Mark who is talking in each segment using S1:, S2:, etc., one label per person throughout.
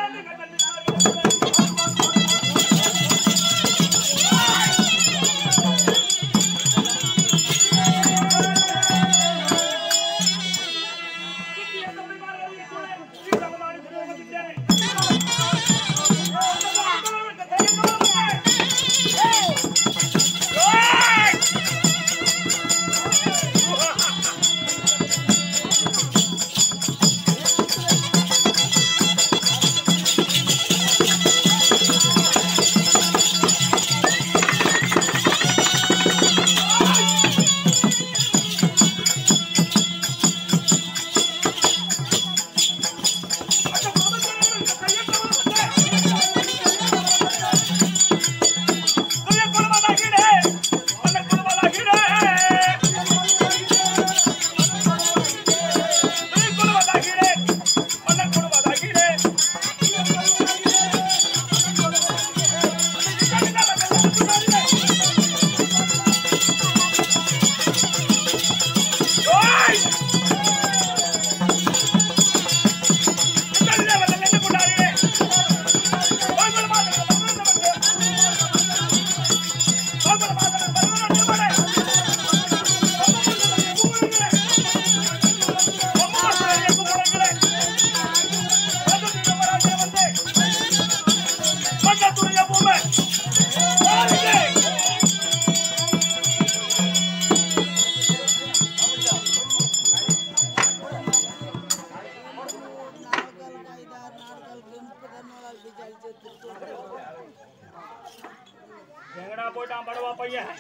S1: எங்கடா போயிட்டான் படுவா பையன்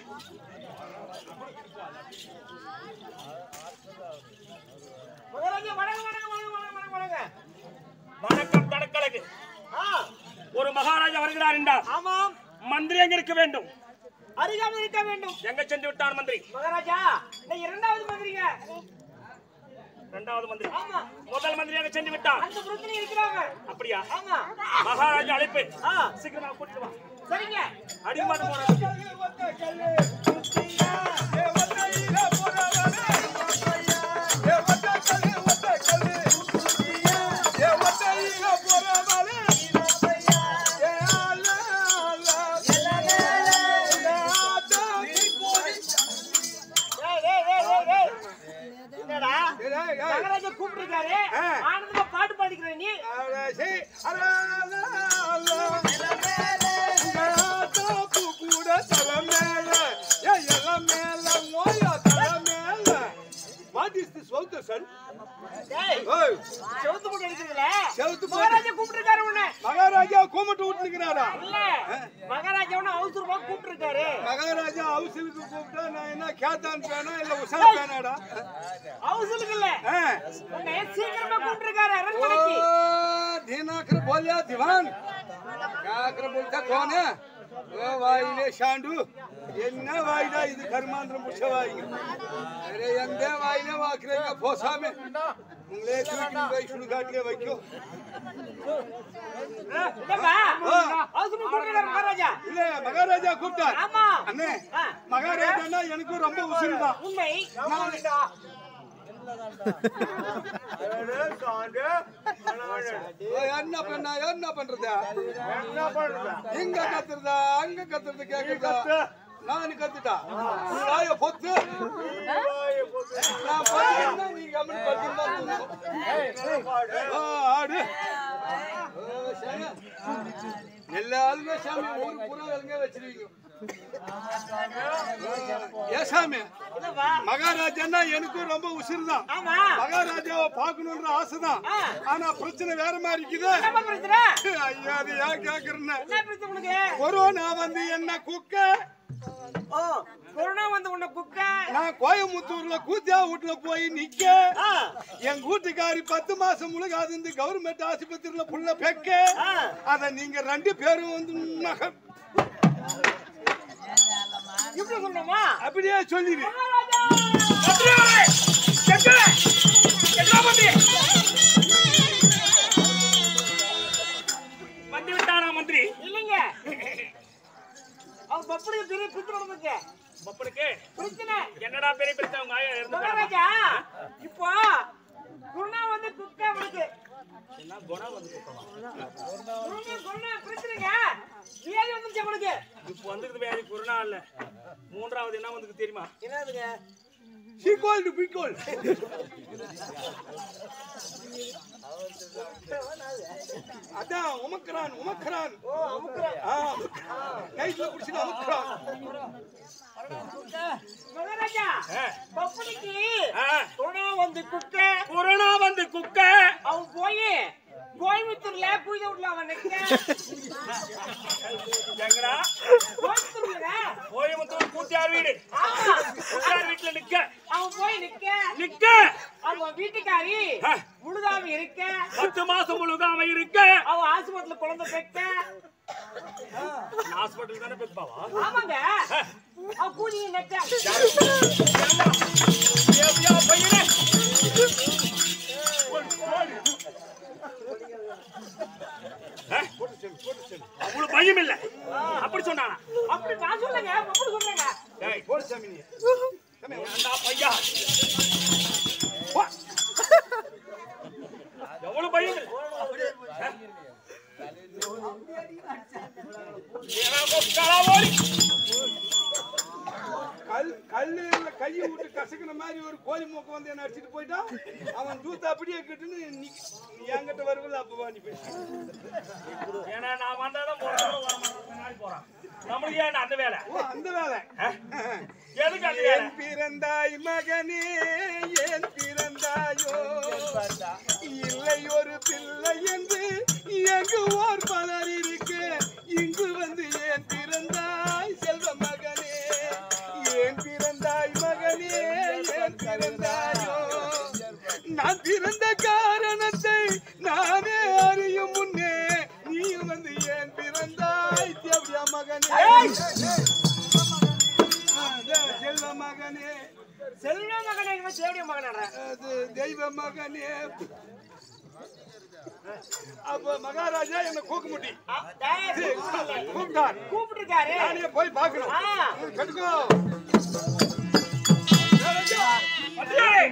S2: மகாராஜா வணக்கம் வணக்கம் வணக்கம் வணக்கம் வணக்கம் வணக்கம்
S1: வணக்கம் தடக்கலகு
S2: ஆ
S1: ஒரு மகாராஜா வருகிறார் என்றார்
S2: ஆமாம்
S1: மந்திரி எங்க இருக்க வேண்டும்
S2: அருகாமல் இருக்க வேண்டும்
S1: எங்க சென்று விட்டார் மந்திரி
S2: மகாராஜா இந்த இரண்டாவது மந்திரிங்க
S1: இரண்டாவது மந்திரி
S2: ஆமா
S1: முதல் மந்திரி எங்க சென்று விட்டார்
S2: அந்த பிரச்சனை இருக்கிறாங்க
S1: அப்படியா
S2: ஆமா
S1: மகாராஜா அழைப்பு
S2: ஆ
S1: சீக்கிரமா கூட்டிட்டு வா
S2: சரிங்க
S1: அடிமாட்டம் போறாங்க
S2: டேய், டேய், டேய், டேய், டேய். என்னடா மகாராஜா கூப்பிட்டுருக்காரு ஆனந்தமா பாட்டு பாடிக்கிற நீ
S3: What is this Swauta, son?
S2: டேய்
S3: Hey,
S2: செவுத்து போட்டு அடிக்கிறதுல
S3: செவுத்து போட்டு-
S2: மகாராஜா கூப்பிட்டுருக்காரு உன்னை
S3: மகாராஜா கூப்பிட்டு விட்டுருக்கிறாரா
S2: இல்ல மகாராஜா உன்னை அவசரமா கூப்பிட்டுருக்காரு
S3: மகாராஜா அவசருக்கு கூப்பிட்டா நான் என்ன கேத்தான் பேனா இல்ல உஷா பேனாடா
S2: அவசருக்கு இல்ல
S3: ஆ.
S2: உன்னை சீக்கிரமா கூப்பிட்டுருக்காரு
S3: ओ,
S2: அரண்மனைக்கு
S3: दिनाकर बोलिया दीवान क्या कर बोलता कौन है ओ वाइले शांडू என்ன வாய்டா இது கர்மாந்திரம் புடிச்ச வாய்ங்க அரே எந்த வாயில வாக்குறீங்க போசாமே உங்களே தூக்கி போய் சுடுகாட்டிலே வைக்கும்
S2: இல்லப்பா அவசரமா கூப்பிட்டுருக்காரு மகாராஜா
S3: இல்ல மகாராஜா கூப்பிட்டார்
S2: ஆமா
S3: அண்ணே
S2: ஆ.
S3: மகாராஜான்னா எனக்கும் ரொம்ப உசுருதான்
S2: உண்மை
S3: ஓ, என்ன பண்ண என்ன பண்றது இங்க கத்துறதா அங்க கத்துறது கேக்குறதா நான் கத்துட்டா நீ வாய பொத்து நான் பாடுறேன்னா நீ கம்முனு படுத்துன்னு தான் தூங்கணும். ஓ, ஆடு ஓ, சாமி. எல்லா ஆளுமே சாமி ஊரு பூரா எங்க வச்சிருக்கீங்க ஏ சாமி
S2: இல்லப்பா
S3: மகாராஜான்னா எனக்கும் ரொம்ப உசுருதான்
S2: ஆமா
S3: மகாராஜாவை பார்க்கணுன்ற ஆசைதான்
S2: ஆ.
S3: ஆனா பிரச்சனை வேற மாதிரி இருக்குது
S2: என்ன பிரச்சனை
S3: ஐயா அது ஏன் கேக்குறேன்னு
S2: என்ன பிரச்சனை உனக்கு
S3: கொரோனா வந்து என்ன குக்க
S2: ஓ கொரோனா வந்து உன்னை குக்க
S3: நான் கோயம்புத்தூர்ல கூத்தியா வீட்டுல போய் நிக்க
S2: ஆ,
S3: என் வீட்டுக்காரி பத்து மாசம் முழுகாது இந்த கவர்மெண்ட் ஆஸ்பத்திரியில புள்ள பெக்க
S2: ஆ.
S3: அத நீங்க ரெண்டு பேரும் வந்து நக-
S2: இப்படி சொல்லணுமா
S3: அப்படியே சொல்லிடு
S1: வந்து விட்டாரா மந்திரி
S2: இல்லைங்க அவன் பப்பனுக்கு பெரிய பிரச்சனை நடந்துச்சு
S1: பப்பனுக்கு
S2: பிரச்சனை
S1: என்னடா பெரிய பிரச்சனை உங்க ஆயா இருந்து
S2: மகாராஜா இப்போ குருணா வந்து குக்க அவனுக்கு
S1: என்ன குணம் வந்து குத்தமா?
S2: வந்துச்சு உங்களுக்கு
S1: இப்ப வந்துருக்குது வேலை கொரோனா இல்ல மூன்றாவது என்ன வந்துருக்கு தெரியுமா
S2: என்னதுங்க
S3: சீக்வல் டு பீக்வல் அதான் உமக்கிறான் உமக்கிறான்
S2: ஓ அமுக்குறேன்
S3: ஆ நைட்ல குடிச்சிட்டு அமுக்கிறான்
S2: மகாராஜா
S1: ஆ.
S2: பப்பனிக்கு
S1: ஆ,
S2: துணை வந்து குக்க
S1: கொரோனா வந்து குக்க
S2: அவன் போய் கோயம்புத்தூர்ல பூஜை விடல அவன் நிக்க
S1: எங்கடா
S2: கோயம்புத்தூர்ல
S1: கோயம்புத்தூர் கூட்டியார் வீடு
S2: ஆமா
S1: கூட்டியார் வீட்டுல நிக்க
S2: அவன் போய் நிக்க
S1: நிக்க
S2: அவன் வீட்டுக்காரி
S1: ஆ.
S2: முழுதாம இருக்க
S1: பத்து மாசம் முழுகாம இருக்க
S2: அவன் ஆஸ்பத்திரியில குழந்தை பெக்க
S1: ஹாஸ்பிட்டல் தானே பெப்பாவா
S2: ஆமாங்க அவன் கூதி நெக்க
S1: ஏவியா பையனே அவ்வளவு பயம் இல்ல அப்படி சொன்னானா
S2: அப்படி நான் சொல்லுங்க அப்படி சொல்லுங்க
S1: டேய்,
S3: போடு சாமி நீ
S1: ஏன்டா பையா வா. எவ்வளவு பயம் இல்ல ஏன்னா, களவாடி.
S3: கல் கல்லுல கையை விட்டு கசக்கின மாதிரி ஒரு கோழி மூக்க வந்து என்ன அடிச்சிட்டு போயிட்டான் அவன் தூத்த அப்படியே கிட்டுன்னு நீ நீ என்கிட்ட வருவல அப்ப வா நீ போயிட்டு
S1: ஏன்னா நான் வந்தாதான் போறேன் வர மாட்டேன் பின்னாடி போறான் நம்மளுக்கு ஏன் அந்த வேலை
S3: ஓ அந்த வேலை
S1: எதுக்கு அந்த வேலை
S3: ஏன் பிறந்தாய் மகனே ஏன் பிறந்தாயோ இல்லை ஒரு பிள்ளை என்று எங்கு ஓர் பலர் இருக்க இங்கு வந்து ஏன் பிறந்தாய் செல்வ மகனே ஏன் பிறந்தாய் மகனே ஏன் பிறந்தாயோ நான் பிறந்த காரணத்தை நானே அறியும் முன்னே நீ வந்து ஏன் பிறந்தாய் தேவடியா மகனே அதான் செல்வ மகனே
S2: செல்வ மகனை இவன் சேவடிய மகனாடுற
S3: அது தெய்வ மகனே அப்ப மகாராஜா என்ன கூக்குமுட்டி கூப்பிட்டார்
S2: கூப்பிட்டு இருக்காரு
S3: நானே போய் பார்க்கணும்
S2: ஆ.
S3: கட்டுக்கோ
S1: அடியே!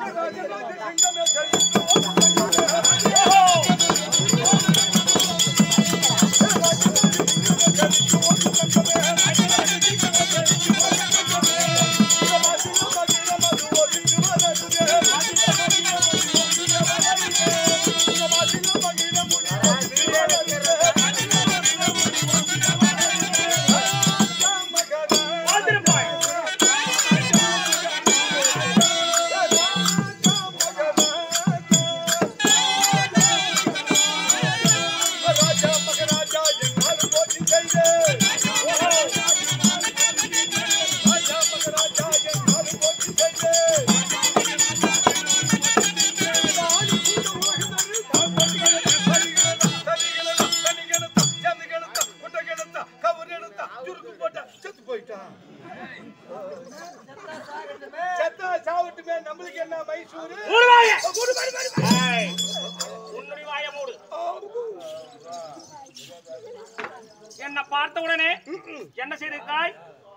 S1: பார்த்திருப்பாய்.
S3: செத்தா சாவட்டுமே நம்மளுக்கு என்ன மைசூரு
S1: மூடு வாயை. ஏய், உன்னுடைய வாயை மூடு. என்னை பார்த்த உடனே என்ன செய்திருக்காய்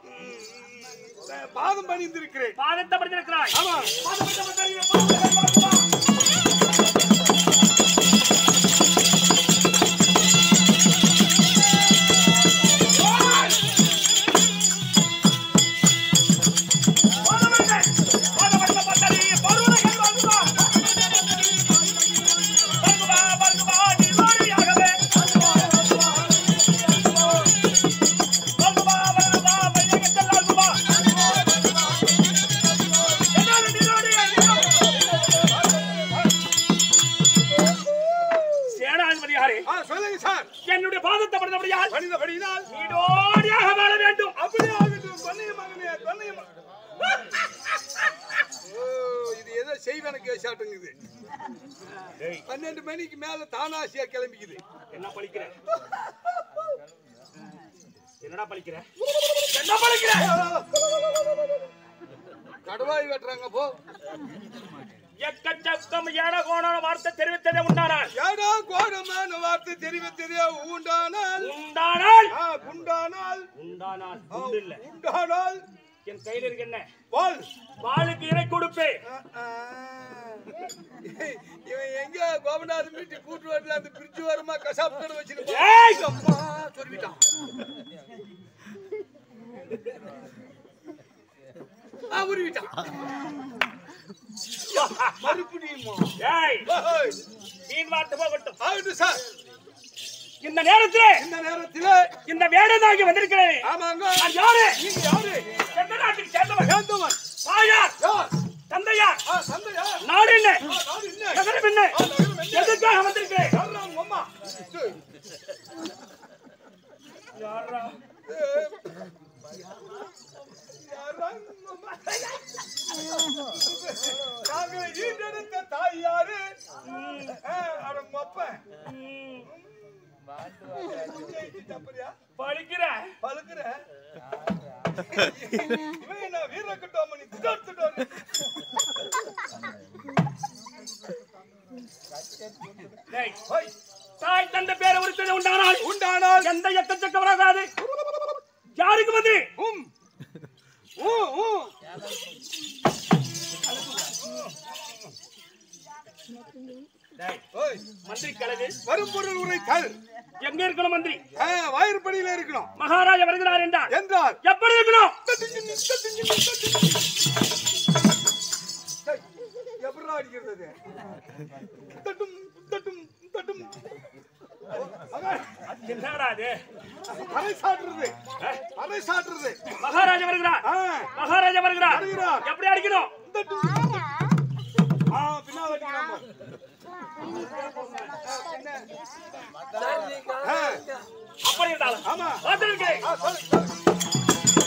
S3: பாதம் பணிந்திருக்கிறேன்
S1: பாதத்தை படித்திருக்கிறாய்
S3: ஆமா
S1: பாதத்தை படித்திருக்கிறாய். சேனாதிபதியாரே
S3: ஆ, சொல்லுங்க சார்
S1: என்னுடைய பாதத்தை படுத்தபடியால்
S3: பணிந்தபடியினால்
S1: நீடோடியாக வாழ வேண்டும்
S3: அப்படியே ஆகட்டும் தொன்னைய மகனே தொன்னைய மகன் ஓ இது ஏதோ செய்வன கேசாட்டுங்குது பன்னெண்டு மணிக்கு மேல தானாசியா கிளம்பிக்குது
S1: என்ன பழிக்கிற என்னடா பழிக்கிற என்ன பழிக்கிற
S3: கடவாய் வெட்டுறாங்க போ
S1: எக்கச்சக்கம் ஏட கோணான வார்த்தை தெரிவித்ததே உண்டானால்
S3: ஏடா கோடமான வார்த்தை தெரிவித்ததே உண்டானால்
S1: உண்டானால்
S3: ஆ, குண்டானால்
S1: உண்டானால்
S3: ஆ,
S1: உண்டு இல்ல
S3: உண்டானால்
S1: என் கையில இருக்கு என்ன
S3: வாள்
S1: வாளுக்கு இணை கொடுப்பேன்
S3: இவன் எங்க கோபநாத் மீட்டி கூட்டு வரல அந்த பிரிட்ஜ் வரமா கசாப் கடை வச்சிருப்பான்
S1: ஏய்!
S3: அம்மா சொல்லிட்டான் ஆ உருவிட்டான் மறுபடியுமா
S1: ஏய்
S3: ஓஹோய்.
S1: வீண் வார்த்தை போகட்டும்
S3: ஆகட்டும் சார்
S1: இந்த நேரத்திலே
S3: இந்த நேரத்திலே
S1: இந்த வேடனாகி வந்திருக்கிறேன்
S3: ஆமாங்க
S1: நான் யாரு
S3: நீங்க யாரு
S1: எந்த நாட்டுக்கு சேர்ந்தவன்
S3: சேர்ந்தவன்
S1: தாயார்
S3: யார்
S1: தந்தையார்
S3: ஆ, தந்தையா
S1: நாடு என்ன
S3: ஆ, நாடு என்ன
S1: நகரம் என்ன
S3: ஆ, நகரம் என்ன?
S1: எதுக்காக வந்திருக்கிறேன்
S3: யார்ரா உங்க அம்மா ஏய்,
S1: யாரா
S3: ஏய். யார்ரா உங்க அம்மா? நாங்கள் ஈண்டெடுத்த தாய் யாரு ஆ, அட மொப்பன். ஜெயிச்சு தப்புறியா?
S1: படிக்கிற
S3: பழுக்குற? இவன் என்ன வீரக்கட்டோமணி திடோர் திடோர்.
S1: டேய்,
S3: ஹோய்,
S1: தாய் தந்தை பேரை உரித்தது உண்டானால்
S3: உண்டானால்
S1: எந்த எக்கச்சக்க வராது யாருக்கு வந்து
S3: உம் ஊ, ஊ.
S1: டேய்,
S3: ஓய்,
S1: மந்திரி கழகு
S3: வரும்பொருள் உரைத்தல்
S1: எங்க இருக்கணும் மந்திரி
S3: ஆ, வாயிற்படியில இருக்கணும்
S1: மகாராஜா வருகிறார் என்றார்
S3: என்றார்
S1: எப்படி இருக்கணும்
S3: டேய், எப்படிடா அடிக்கிறது அது? தட்டும் தட்டும் தட்டும் மகா,
S1: என்னடா அது
S3: அரை சாட்டுறது அரை சாட்டுறது
S1: மகாராஜா வருகிறார்
S3: ஆ,
S1: மகாராஜா வருகிறார்
S3: வருகிறார்.
S1: எப்படி அடிக்கணும்
S3: தட்டும். ஆ, பின்னால அடிக்கிறான் பாரு. ஆ, பின்ன. ஆ,
S1: அப்படி இருந்தாலும்
S3: ஆமா
S1: பார்த்திருக்கிறேன்.
S3: ஆ, சொல்லு, சொல்லு.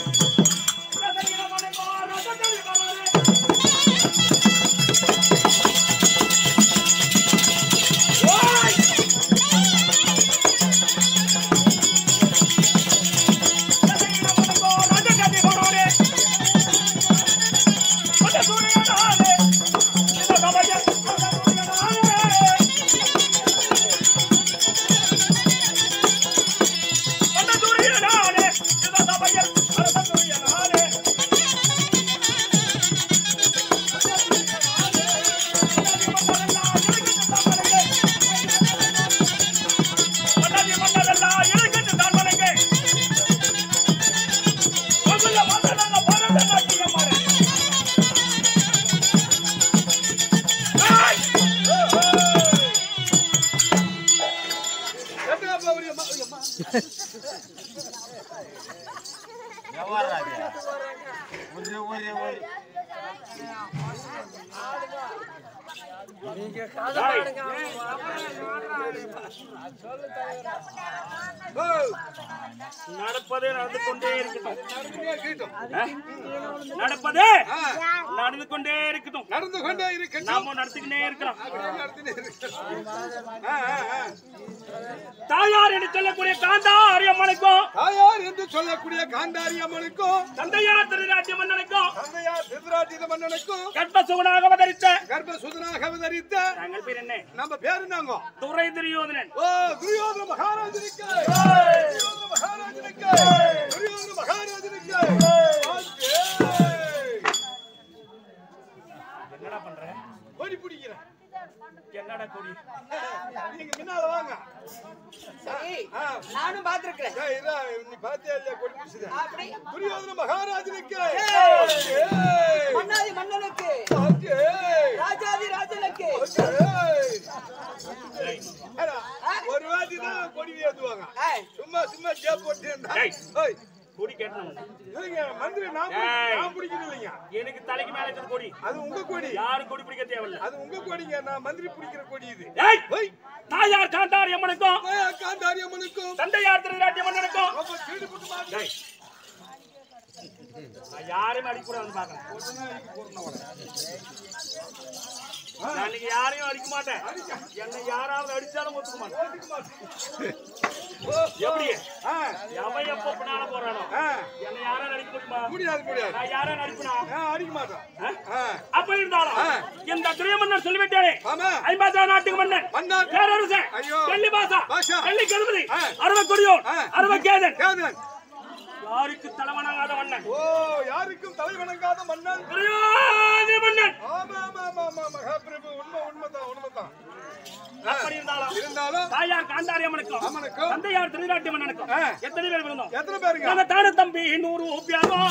S1: ஓய்!
S3: எட்டுக்கா போறியா? அம்மா, அம்மா. ஓ,
S1: நடப்பது நடந்து கொண்டே இருக்கட்டும்
S3: நடந்துட்டே இருக்கட்டும்.
S1: நடப்பது
S3: ஆ,
S1: நடந்து கொண்டே இருக்கட்டும்
S3: நடந்து கொண்டே இருக்கட்டும்
S1: நாம நடத்திக்கிட்டே இருக்கிறோம்
S3: அப்படியே நடந்துட்டே இருக்கட்டும். ஆ, ஆ, ஆ.
S1: தாயார் என்று சொல்லக்கூடிய காந்தாரி அம்மனுக்கும்
S3: தாயார் என்று சொல்லக்கூடிய காந்தாரி அம்மனுக்கும்
S1: தந்தையார் திருநாட்டிய மன்னனுக்கும்
S3: தந்தையார் திருராட்டின மன்னனுக்கும்
S1: கர்ப்பசுகனாக அவதரித்த
S3: கர்ப்ப சுதனாக அவதரித்த
S1: தங்கள் பேர் என்ன
S3: நம்ம பேரு என்னங்க
S1: துறை துரியோதனன்
S3: ஓ துரியோதன மகாராஜனுக்கு துரியோதன மகாராஜனுக்கு துரியோதன மகாராஜனுக்கு வாழ்த்து.
S1: என்னடா பண்ற
S3: கொடி பிடிக்கிறேன்
S1: என்னடா கொடி
S3: நீங்க முன்னால வாங்க
S2: சரி
S3: ஆ,
S2: நானும் பார்த்திருக்கிறேன்
S3: ஏய், இதா, நீ பாத்தியா இல்லையா கொடி பிடிச்சது
S2: அப்படி
S3: துரியோதன மகாராஜனுக்கு
S2: ஏய்.
S3: ஏய்.
S2: மன்னாதி மன்னனுக்கு
S3: வாழ்த்து.
S2: ராஜாதி ராஜனுக்கு
S3: ஏய். ஏடா, ஒரு வாட்டி தான் கொடி ஏத்துவாங்க
S2: ஏய்,
S3: சும்மா சும்மா ஜே போட்டு இருந்தா
S1: ஏய்.
S3: ஏய்,
S1: கொடி கேட்டணும்
S3: இல்லைங்க மந்திரி நான்
S1: ஏய்.
S3: பிடி- நான் பிடிக்கணும் இல்லைங்க
S1: எனக்கு தலைக்கு மேல இருக்கிற கொடி
S3: அது உங்க கொடி
S1: யாரும் கொடி பிடிக்க தேவையில்ல
S3: அது உங்க கொடிங்க நான் மந்திரி பிடிக்கிற கொடி இது
S1: ஏய்
S3: ஏய்,
S1: தாயார் காந்தாரி அம்மனுக்கும்
S3: ஏய், காந்தாரி அம்மனுக்கும்
S1: தந்தையார் திருநாட்டிய மன்னனுக்கும்
S3: ரொம்ப சீடு போட்டு மாட்டு.
S1: ஏய். நான் யாரையும் அடிக்கூடாதுன்னு பாக்குறேன்
S3: உடனே அடிக்க போறேன் நான் உன்னை.
S1: நான் இன்னைக்கு யாரையும் அடிக்க மாட்டேன் என்னை யாராவது அடிச்சாலும் ஒத்துக்க மாட்டேன்
S3: அடிக்க மாட்டேன்.
S1: எப்படி
S3: ஆ,
S1: எவன் எப்ப பின்னால போறானோ
S3: ஆ,
S1: என்னை யாரும் அடிக்க முடியுமா
S3: முடியாது முடியாது
S1: நான் யாரும் அடிப்பனா
S3: ஆ, அடிக்க மாட்டேன் ஆ,
S1: அப்ப இருந்தாலும்
S3: ஆ.
S1: இந்த துரியமன்னர் சொல்லிவிட்டானே
S3: ஆமா
S1: ஐம்பதாம் நாட்டுக்கு மன்னன்
S3: மன்னார்
S1: பேரரசன்
S3: ஐயோ.
S1: டெல்லி பாசா
S3: பாஷா.
S1: டெல்லி கருமதி
S3: ஆ.
S1: அருவ கொடியோன்
S3: ஆ.
S1: அருவ கேதன்
S3: கேதன்
S1: யாருக்கு தலைவனாகாத மன்னன்
S3: ஓ யாருக்கும் தலை வணங்காத மன்னன்
S1: துரியோதன மன்னன்
S3: ஆமா ஆமா ஆமா ஆமா மகாபிரபு உண்மை உண்மைதான் உண்மைதான்
S1: அப்படி இருந்தாலும்
S3: இருந்தாலும்
S1: தாயார் காந்தாரி அம்மனுக்கும்
S3: அம்மனுக்கும்
S1: தந்தையார் திருநாட்டி மன்னனுக்கும்
S3: ஆ.
S1: எத்தனை பேர் இருந்தோம்
S3: எத்தனை பேருங்க
S1: நாங்க தான தம்பி நூறு ஓப்பியாரோ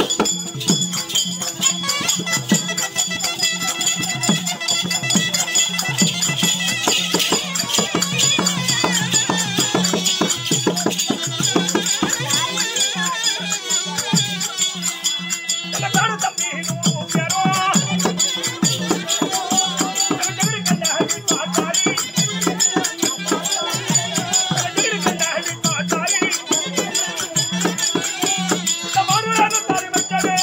S1: நாங்க தான தம்பி நூறு ஓப்பியாரோ நாங்க ஜெகடி கண்டாஹி மாதாரி நாங்க ஜெகடி கண்டாஹி மாதாரி தமருரான தாரி மச்சவே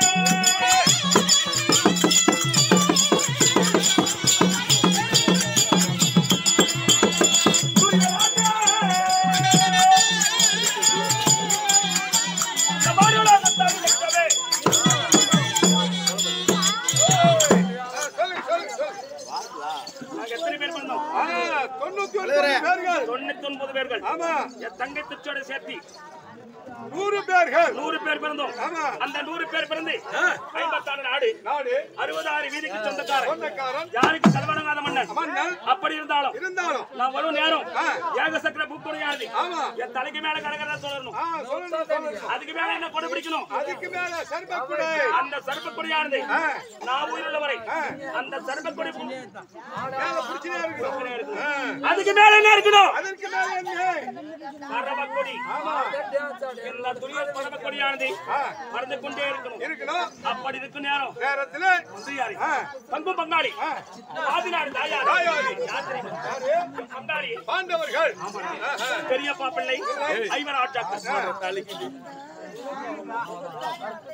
S1: தமருரான தாரி மச்சவே
S3: ஆ, சொல்லுங்க சொல்லுங்க சொல்லுங்க
S1: நாங்க எத்தனை பேர் வந்தோம்
S3: ஆ, தொண்ணூத்தி ஒன்பது பேர்கள்
S1: தொண்ணூத்தி ஒன்பது பேர்கள்
S3: ஆமா
S1: என் தங்கை திருச்சோட சேர்த்தி
S3: நூறு பேர்கள்
S1: நூறு பேர் பிறந்தோம்
S3: ஆமா.
S1: அந்த நூறு பேர் பிறந்து ஐம்பத்தாறு நாடு
S3: நாடு
S1: அறுபதாறு வீதிக்கு சொந்தக்காரன்
S3: சொந்தக்காரன்
S1: யாருக்கு செல்வனங்காத மன்னன்
S3: மன்னன்
S1: அப்படி இருந்தாலும்
S3: இருந்தாலும்
S1: நான் வரும் நேரம்
S3: ஆ.
S1: ஏக சக்கர பூக்குறையானது
S3: ஆமா.
S1: என் தலைக்கு மேல கடற்கரை சொல்லணும்
S3: ஆ, சொல்லணும் சொல்லணும்
S1: அதுக்கு மேல என்ன கொடை பிடிக்கணும்
S3: அதுக்கு மேல சர்பக்குடை
S1: அந்த சர்பக்கொடியானது
S3: ஆ.
S1: நான் உயிருள்ள வரை
S3: ஆ.
S1: அந்த சர்பக்கொடி
S3: மேல பிடிச்சே இருக்கணும் ஆ,
S1: அதுக்கு மேல என்ன இருக்கணும்
S3: அதற்கு மேல என்ன
S1: பரமக்கொடி
S3: ஆமா
S1: எல்லா துணியும் பரமக்கொடியானது
S3: ஆ,
S1: மறந்து கொண்டே இருக்கணும்
S3: இருக்கணும்
S1: அப்படி இருக்கும் நேரம்
S3: நேரத்துல
S1: மந்திரியாரி
S3: ஆ,
S1: பங்கு பங்காளி
S3: ஆ,
S1: ஆதினார் தாயார்
S3: தாயார்.
S1: யார் தெரியுமா?
S3: யாரு?
S1: பங்காளி
S3: பாண்டவர்கள் ஆஹா.
S1: பெரியப்பா பிள்ளை ஐவர் ஆட்சாக்கள்